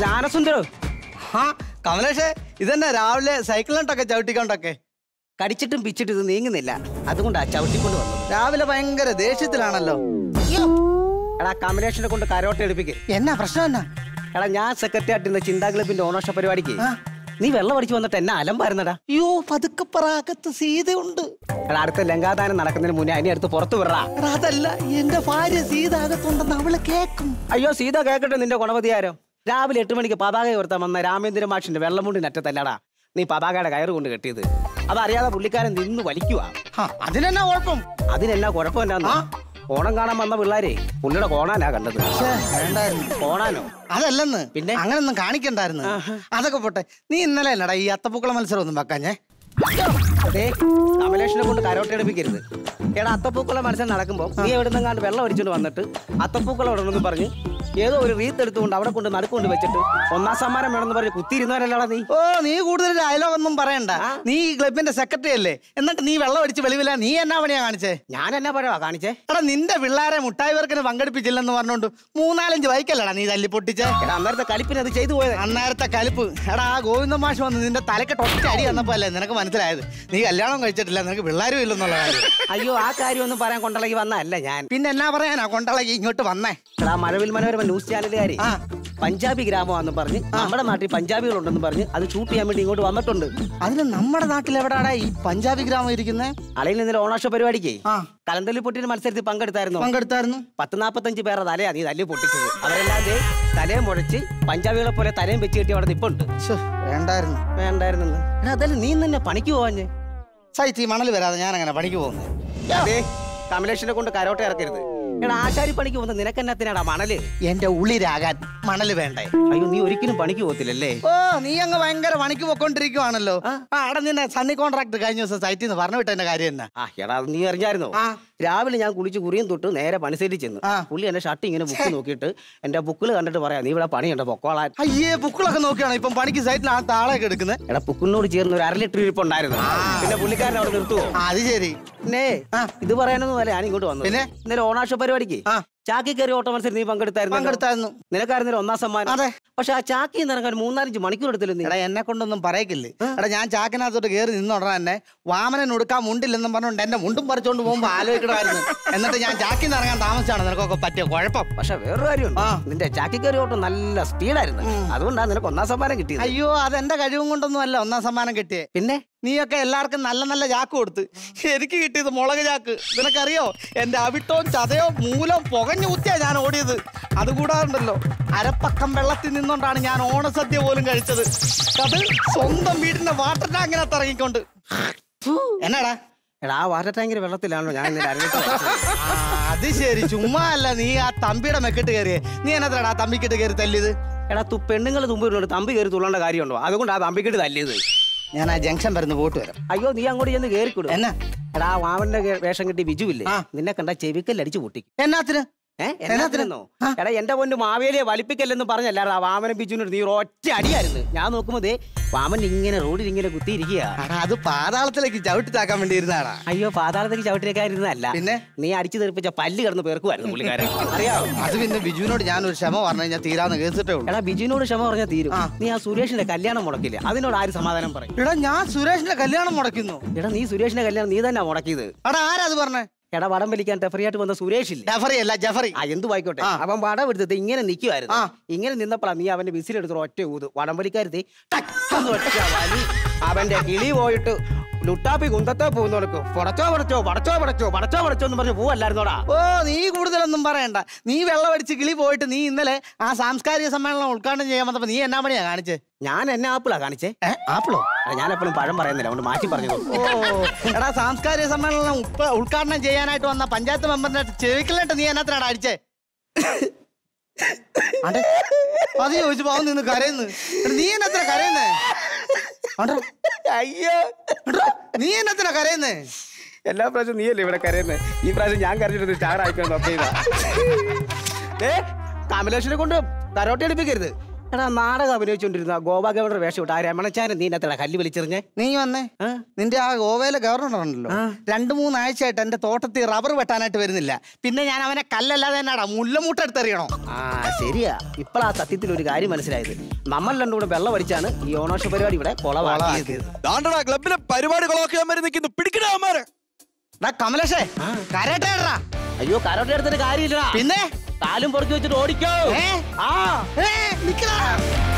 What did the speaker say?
ജ്ഞാനസുന്ദരോ ആ കമലേഷേ ഇതെന്നെ രാവിലെ സൈക്കിളിലോട്ടൊക്കെ ചവിട്ടിക്കൊണ്ടൊക്കെ കടിച്ചിട്ടും പിച്ചിട്ടും ഇത് നീങ്ങുന്നില്ല അതുകൊണ്ടാ ചവിട്ടിക്കൊണ്ട് വന്നത് രാവിലെ ഭയങ്കര ദേഷ്യത്തിലാണല്ലോ എടാ കമലേഷനെ കൊണ്ട് കരോട്ട എടുപ്പിക്ക് എന്നാ പ്രശ്നം എന്നാ എടാ ഞാൻ സെക്രട്ടറി ആയിട്ട് ചിന്താ ക്ലബിന്റെ ഓണർഷിപ്പ് പരിപാടിക്ക് ആ. നീ വെള്ളം അടിച്ചു വന്നിട്ട് എന്നെ അലമ്പായിരുന്നടാ അയ്യോ പതുക്കെ പ്രാകത്ത് സീതയുണ്ട് എടാ അടുത്ത ലങ്കാദാനം നടക്കുന്നതിന് മുന്നേ അതിനെ അടുത്ത് പുറത്ത് വിടറാ എടാ, അതല്ല എന്റെ ഭാര്യ സീത അകത്തുണ്ടെന്ന് അവള് കേക്കും അയ്യോ സീത കേക്കട്ടെ നിന്റെ ഗുണപതിയാരോ രാവിലെ എട്ട് മണിക്ക് പതാക ഉയർത്താൻ വന്ന രാമേന്ദ്ര മാഷിന്റെ വെള്ളമുണ്ടിനറ്റത്തല്ലടാ നീ പതാകയുടെ കയറ് കൊണ്ട് കെട്ടിയത് അതറിയാതെ പുള്ളിക്കാരൻ നിന്ന് വലിക്കുവാ ആ, അതിനെന്നാ കുഴപ്പം അതിനെന്നാ കുഴപ്പം എന്നാന്ന് ഓണം കാണാൻ വന്ന പിള്ളേരെ പുള്ളിയുടെ കോണാനാ കണ്ടത് ഛേ, വേണ്ടായിരുന്നു കോണാനോ അതല്ലെന്ന് പിന്നെ? അങ്ങനൊന്നും കാണിക്കണ്ടായിരുന്നു അതൊക്കെ പോട്ടെ നീ ഇന്നലെ അല്ലടാ ഈ അത്തപ്പൂക്കള മത്സരം ഒന്നും വെക്കാഞ്ഞേ ദേ, കമലേഷിനെ കൊണ്ട് കരോട്ട എടുപ്പിക്കരുത് എടാ അത്തപ്പൂക്കള മത്സരം നടക്കുമ്പോൾ നീ എവിടുന്നെങ്ങാണ്ട് വെള്ളം അടിച്ചുകൊണ്ട് വന്നിട്ട് അത്തപ്പൂക്കളം ഇടണമെന്ന് പറഞ്ഞ് ഏതോ ഒരു റീത്ത് എടുത്തുകൊണ്ട് അവിടെ കൊണ്ട് നടുക്കൊണ്ട് വെച്ചിട്ട് ഒന്നാം സമ്മാനം വേണമെന്ന് പറഞ്ഞ് കുത്തിയിരുന്നവരല്ലടാ നീ ഓ നീ കൂടുതൽ ഡയലോഗ് ഒന്നും പറയണ്ട നീ ഈ ക്ലബിന്റെ സെക്രട്ടറി അല്ലേ എന്നിട്ട് നീ വെള്ളം അടിച്ച് വെളിവില്ല നീ എന്നാ പണിയാ കാണിച്ചേ ഞാൻ എന്നാ പറയാ കാണിച്ചേ എടാ നിന്റെ പിള്ളേരെ മുട്ടായി വർക്കിന് പങ്കെടുപ്പിച്ചില്ലെന്ന് പറഞ്ഞോണ്ട് മൂന്നാലഞ്ച് ബൈക്കല്ലടാ നീ തല്ലി പൊട്ടിച്ചേ എടാ അന്നേരത്തെ കളിപ്പിന് അത് ചെയ്തു പോയത് അന്നേരത്തെ കലിപ്പ് എടാ ആ ഗോവിന്ദ മാഷ് വന്ന് നിന്റെ തലക്കെട്ട് ഒറ്റ അടി വന്നപ്പോ അല്ലേ നിനക്ക് മനസ്സിലായത് നീ കല്യാണം കഴിച്ചിട്ടില്ല നിനക്ക് പിള്ളേരും ഇല്ലെന്നുള്ള കാര്യം അയ്യോ ആ കാര്യമൊന്നും പറയാൻ കൊണ്ടളകി വന്നല്ല ഞാൻ പിന്നെ എന്നാ പറയാനാ കൊണ്ടളകി ഇങ്ങോട്ട് വന്നേ എടാ മഴവിൽ മനോരമ ന്യൂസ് ചാനലുകാരി ആ. പഞ്ചാബി ഗ്രാമമാണെന്ന് പറഞ്ഞ് നമ്മുടെ നാട്ടിൽ പഞ്ചാബികളുണ്ടെന്ന് പറഞ്ഞ് അത് ഷൂട്ട് ചെയ്യാൻ വേണ്ടി ഇങ്ങോട്ട് വന്നിട്ടുണ്ട് അതിന് നമ്മുടെ നാട്ടിൽ എവിടാടാ ഈ പഞ്ചാബി ഗ്രാമം ഇരിക്കുന്നേ അളയിൽ ഇന്നലെ ഓണാഷ പരിപാടിക്ക് ആ കലന്തല്ലി പൊട്ടിന് മത്സരത്തിൽ പങ്കെടുത്തായിരുന്നു പങ്കെടുത്തായിരുന്നു പത്ത് നാപ്പത്തഞ്ച് പേരെ തലയാ നീ തല്ലി പൊട്ടിച്ചത് അവരെല്ലാം ദേ തലയും മുഴച്ച് പഞ്ചാബികളെ പോലെ തലയും വെച്ച് കെട്ടി അവിടെ നിപ്പുണ്ട് ശ്ശോ, വേണ്ടായിരുന്നു വേണ്ടായിരുന്നെന്ന് എടാ അതല്ല നീ തന്നെ പണിക്ക് പോവാഞ്ഞേ സൈറ്റ് ഈ മണൽ വരാതെ ഞാൻ അങ്ങനെ പണിക്ക് പോകുന്നു അതേ കമലേഷിനെ കൊണ്ട് കരോട്ട ഇറക്കരുത് എടാ ആശാരി പണിക്ക് പോകുന്ന നിനക്കെന്നത്തിനാടാ മണല് എന്റെ ഉള്ളിരാകാൻ മണൽ വേണ്ടേ അയ്യോ നീ ഒരിക്കലും പണിക്ക് പോകത്തില്ലല്ലേ ഓ നീ അങ്ങ് ഭയങ്കര പണിക്ക് പൊക്കോണ്ടിരിക്കുവാണല്ലോ ആ അവിടെ നിന്നെ സണ്ണി കോൺട്രാക്ട് കഴിഞ്ഞ ദിവസം സൈറ്റിൽ നിന്ന് പറഞ്ഞു വിട്ട കാര്യം എന്നാ ആ എടാ അത് നീ അറിഞ്ഞായിരുന്നോ ആ. രാവിലെ ഞാൻ കുളിച്ച് കുറിയും തൊട്ട് നേരെ പണിസൈറ്റിൽ ചെന്നു ആ. പുള്ളി എന്റെ ഷർട്ട് ഇങ്ങനെ ബുക്ക് നോക്കിയിട്ട് എന്റെ ബുക്കിൽ കണ്ടിട്ട് പറയാ നീ ഇവിടെ പണിയുണ്ട് പൊക്കോളാൻ അയ്യേ ബുക്കുകളൊക്കെ നോക്കിയാണോ ഇപ്പം പണിക്ക് സൈറ്റിൽ ആ താളൊക്കെ എടുക്കുന്നത് എടാ ബുക്കിനോട് ചേർന്ന് ഒരു അര ലിറ്റർ ഇരിപ്പുണ്ടായിരുന്നു പിന്നെ പുള്ളിക്കാരൻ അവിടെ നിർത്തുവോ അത് ശരി പിന്നെ ഇത് പറയാനൊന്നും അല്ല ഞാൻ ഇങ്ങോട്ട് വന്നു പിന്നെ? ഇന്നലെ ഓണാഷ പരിപാടിക്ക് ആ. ചാക്കി കയറി ഓട്ട മത്സരം നീ പങ്കെടുത്തായിരുന്നു പങ്കെടുത്തായിരുന്നു നിനക്കായിരുന്നല്ലോ ഒന്നാം സമ്മാനം അതെ. പക്ഷെ ആ ചാക്കി ഇറങ്ങാൻ മൂന്നാലഞ്ച് മണിക്കൂർ എടുത്തില്ല നീ എടാ എന്നെ കൊണ്ടൊന്നും പറയക്കില്ലേ എടാ ഞാൻ ചാക്കിനകത്തോട്ട് കയറി നിന്നോടാ എന്നെ വാമനൻ ഉടുക്കാൻ മുണ്ടില്ലെന്നും പറഞ്ഞുകൊണ്ട് എന്റെ മുണ്ടും പറിച്ചോണ്ട് പോകുമ്പോ ആലോചിക്കണമായിരുന്നു എന്നിട്ട് ഞാൻ ചാക്കിൽ നിന്ന് ഇറങ്ങാൻ താമസിച്ചാണ് നിനക്കൊക്കെ പറ്റിയ കുഴപ്പം പക്ഷെ വേറൊരു കാര്യമുണ്ട് ആ. നിന്റെ ചാക്കി കയറി ഓട്ടം നല്ല സ്പീഡായിരുന്നു അതുകൊണ്ടാണ് നിനക്ക് ഒന്നാം സമ്മാനം കിട്ടിയത് അയ്യോ അതെന്റെ കഴിവും കൊണ്ടൊന്നും അല്ല ഒന്നാം സമ്മാനം കിട്ടിയേ പിന്നെ നീയൊക്കെ എല്ലാവർക്കും നല്ല നല്ല ചാക്ക് കൊടുത്ത് എനിക്ക് കിട്ടിയത് മുളക് ചാക്ക് നിനക്കറിയോ എന്റെ അവിട്ടവും ചതയോ മൂലം പുകഞ്ഞു കുത്തിയാ ഞാൻ ഓടിയത് അതുകൂടാറുണ്ടല്ലോ അരപ്പക്കം വെള്ളത്തിൽ നിന്നുകൊണ്ടാണ് ഞാൻ ഓണസദ്യ പോലും കഴിച്ചത് അത് സ്വന്തം വീടിന്റെ വാട്ടർ ടാങ്കിനകത്ത് ഇറങ്ങിക്കൊണ്ട് എന്നാടാ എടാ ആ വാട്ടർ ടാങ്കിന്റെ വെള്ളത്തിലാണല്ലോ ഞാൻ ഇന്നലെ അരങ്ങേറ്റം വെച്ചത്. ആ, അത് ശരി ചുമ്മാ അല്ല നീ ആ തമ്പിയുടെ മെക്കിട്ട് കയറിയേ നീ എന്നത്രടാ ആ തമ്പിക്കിട്ട് കയറി തല്ലിയത് എടാ തു പെണ്ണുങ്ങൾ തുമ്പിട്ടുണ്ട് തമ്പി കയറി തുള്ളേണ്ട കാര്യമുണ്ടോ അതുകൊണ്ട് ആ തമ്പിക്കിട്ട് തല്ലിയത് ഞാൻ ആ ജംഗ്ഷൻ വരുന്ന പോട്ട് വരാം അയ്യോ നീ അങ്ങോട്ട് ചെന്ന് കയറിക്കൊടു എന്നാ എടാ ആ വാവന്റെ കേ- വേഷം കിട്ടി ബിജുവില്ലേ ആ. നിന്നെ കണ്ട ചെവിക്കല്ലടിച്ചു പൊട്ടിക്കും എന്നാത്തിന് ഏഹ് എന്നാത്തിനെന്നോ എടാ എന്റെ പൊന്ന് മാവേലിയെ വലിപ്പിക്കല്ലെന്ന് പറഞ്ഞല്ലാടാ വാമനം ബിജുവിനോട് നീ ഒരു ഒറ്റ അടിയായിരുന്നു ഞാൻ നോക്കുമ്പോ ദേ വാമൻ ഇങ്ങനെ റോഡിൽ ഇങ്ങനെ കുത്തിയിരിക്കുക എടാ അത് പാതാളത്തിലേക്ക് ചവിട്ടി താക്കാൻ വേണ്ടി ഇരുന്നാടാ അയ്യോ പാതാളത്തേക്ക് ചവിട്ടിലേക്കായിരുന്നല്ല പിന്നെ? നീ അടിച്ചു തെറിപ്പിച്ച പല്ല് കിടന്ന് പേർക്കുമായിരുന്നു പുള്ളിക്കാരൻ അറിയാവോ അത് പിന്നെ ബിജുവിനോട് ഞാൻ ഒരു ക്ഷമ പറഞ്ഞു കഴിഞ്ഞാൽ തീരാന്ന് കേസിട്ടേ ഉള്ളൂ എടാ ബിജുവിനോട് ക്ഷമ പറഞ്ഞാൽ തീരും നീ ആ സുരേഷിന്റെ കല്യാണം മുടക്കില്ലേ അതിനോട് ആര് സമാധാനം പറയും എടാ ഞാൻ സുരേഷിന്റെ കല്യാണം മുടക്കുന്നു എടാ നീ സുരേഷിന്റെ കല്യാണം നീ തന്നെ മുടക്കിയത് എടാ ആരാ അത് പറഞ്ഞേ എടാ വടം വലിക്കാൻ ടെഫറിയായിട്ട് വന്ന സുരേഷ് ഇല്ലേ ജഫറി അല്ല ജഫറി ആ എന്തു ആയിക്കോട്ടെ ആ. അവൻ വടം എടുത്തത് ഇങ്ങനെ നിൽക്കുമായിരുന്നു ആ. ഇങ്ങനെ നിന്നപ്പോഴാ നീ അവന്റെ വിസിലെടുത്ത് ഒറ്റ ഊത് വടം വലിക്കാരുത് ടക്കെന്ന് ഒറ്റ വലി അവന്റെ കിളി പോയിട്ട് ലുട്ടാപ്പി കുന്തത്തെ പോകുന്നവർക്ക് പടച്ചോ പടച്ചോ പടച്ചോ പടച്ചോ പടച്ചോ പടച്ചോ എന്ന് പറഞ്ഞ് പോവല്ലായിരുന്നോടാ ഓ നീ കൂടുതലൊന്നും പറയണ്ട നീ വെള്ളമടിച്ച് കിളി പോയിട്ട് നീ ഇന്നലെ ആ സാംസ്കാരിക സമ്മേളനം ഉദ്ഘാടനം ചെയ്യാൻ വന്നപ്പോ നീ എന്നാ പണിയാ കാണിച്ചേ ഞാൻ എന്നെ ആപ്പിളാ കാണിച്ചേ ഏ ആപ്പിളോ എടാ, ഞാൻ എപ്പോഴും പഴം പറയുന്നില്ല അതുകൊണ്ട് മാറ്റി പറഞ്ഞു ഓ എടാ സാംസ്കാരിക സമ്മേളനം ഉപ്പ- ഉദ്ഘാടനം ചെയ്യാനായിട്ട് വന്ന പഞ്ചായത്ത് മെമ്പറിന്റെ ചെവിക്കലിട്ട് നീ എന്നാത്തിനാടാ അടിച്ചേ ആണ്ടെ, അത് ചോദിച്ചു പാവം നിന്ന് കരയുന്നു എടാ, നീ എന്നത്ര കരയുന്നേ ആണ്ടെ, അയ്യോ എടാ, നീ എന്നത്ര കരയുന്നേ എല്ലാ പ്രാവശ്യം നീയല്ലേ ഇവിടെ കരയുന്നത് ഈ പ്രാവശ്യം ഞാൻ കരഞ്ഞിട്ട് സ്റ്റാർ ആയിക്കോ നോക്കിയതാ ഏ കമലേഷിനെ കൊണ്ട് കരോട്ടി എടുപ്പിക്കരുത് എടാ നാടകം അഭിനയിച്ചുകൊണ്ടിരുന്ന ഗോവ ഗവർണർ വേഷം ഇട്ട് ആ രമണച്ചാരൻ നീ ഇന്നത്തെ കല്ല് വിളിച്ചെറിഞ്ഞേ നീ വന്നേ ആ? നിന്റെ ആ ഗോവയിലെ ഗവർണർ ഉണ്ടല്ലോ ആ. രണ്ടു മൂന്നാഴ്ചയായിട്ട് എന്റെ തോട്ടത്തിൽ റബ്ബർ വെട്ടാനായിട്ട് വരുന്നില്ല പിന്നെ ഞാൻ അവനെ കല്ലല്ലാതെ എന്നാടാ മുല്ലമൂട്ടെടുത്തെറിയണോ ആ ശരിയാ ഇപ്പോഴാ സത്യത്തിൽ ഒരു കാര്യം മനസ്സിലായത് നമ്മൾ രണ്ടും കൂടെ വെള്ളം അടിച്ചാണ് ഈ ഓണോഷ പരിപാടി ഇവിടെ കൊളവാക്കിയത് ദാണ്ടടാ ക്ലബിലെ പരിപാടികളൊക്കെ അമ്മ നിൽക്കുന്നു പിടിക്കണ അമ്മാരെ ഡാ കമലേഷേ കരട്ടേടാ അയ്യോ കരോട്ടെ എടുത്തിട്ട് കാര്യമില്ല പിന്നെ കാലും പൊറുക്കി വെച്ചിട്ട് ഓടിക്കോ ഏ? ആ ഏ, നിക്കടാ